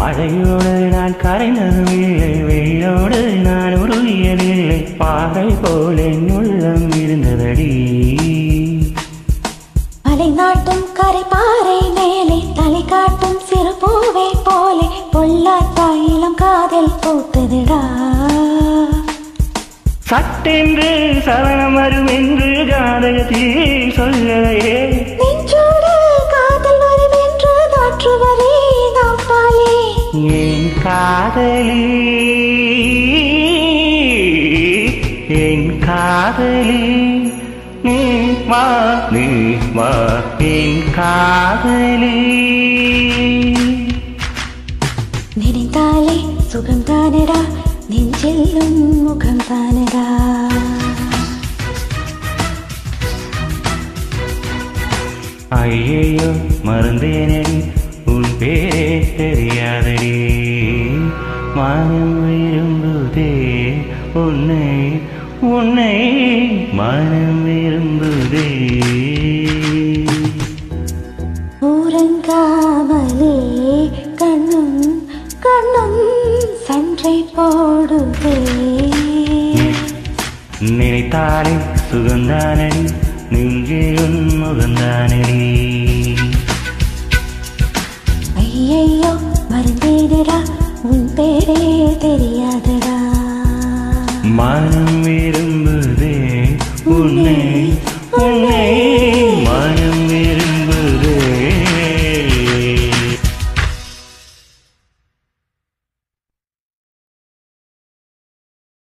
மழையோடு நான் கரைந்ததும் இல்லை வெயிலோடு நான் உருகியதில்லை பாறை போல் என் உள்ளம் இருந்ததடி அலை நாட்டும் கரை பாறை மேலே தலை காட்டும் சிறு பூவை போலே பொல்லாத்தா இளம் காதல் பூத்ததுடா சட்டென்று சலனம் வரும் என்று ஜாதகத்தில் சொல்லலையே நெஞ்சோடு காதல் வரும் என்று நாற்றுவரே நாம் பாலே என் காதலி என் காதலி நீ வா நீ வா என் காதலி நினைத்தாலே சுகம் தானடா நெஞ்செல்லும் முகம் தானடா ஐயையோ மறந்தேனடி உன் பேரே தெரியாதடி மனம் விரும்புதே உன்னை உன்னை மனம் விரும்புதே உறங்காமலே கண்ணும் கண்ணும் சன்றை போடுதே நினைத்தாலே சுகந்தானடி நெஞ்சே உன் முகந்தானடி ஐயையோ மறந்தேனடா உன் பேரே தெரியாதடா மனம் விரும்புதே